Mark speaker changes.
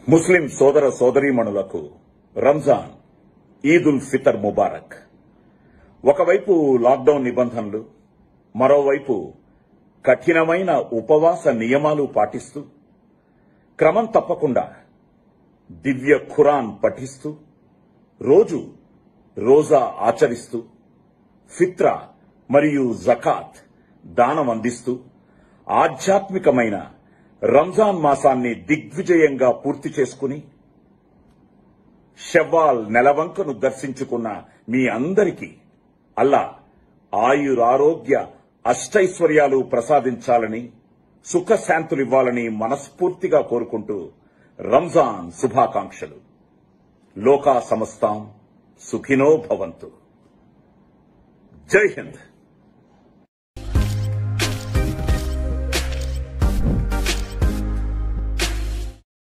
Speaker 1: ముస్లిం సోదర సోదరీమణులకు రంజాన్ ఈద్ ఉల్ ఫితర్ ముబారక్ ఒకవైపు లాక్డౌన్ నిబంధనలు మరోవైపు కఠినమైన ఉపవాస నియమాలు పాటిస్తూ క్రమం తప్పకుండా దివ్య ఖురాన్ పఠిస్తూ రోజు రోజా ఆచరిస్తూ ఫిత్రా మరియు జకాత్ దానం అందిస్తూ ఆధ్యాత్మికమైన రంజాన్ మాసాన్ని దిగ్విజయంగా పూర్తి చేసుకుని షవ్వాల్ నెలవంకను దర్శించుకున్న మీ అందరికీ అల్లా ఆయురారోగ్య అష్టైశ్వర్యాలు ప్రసాదించాలని సుఖశాంతులివ్వాలని మనస్ఫూర్తిగా కోరుకుంటూ రంజాన్ శుభాకాంక్షలు లోకా సమస్తాం సుఖినో భవంతు జై హింద్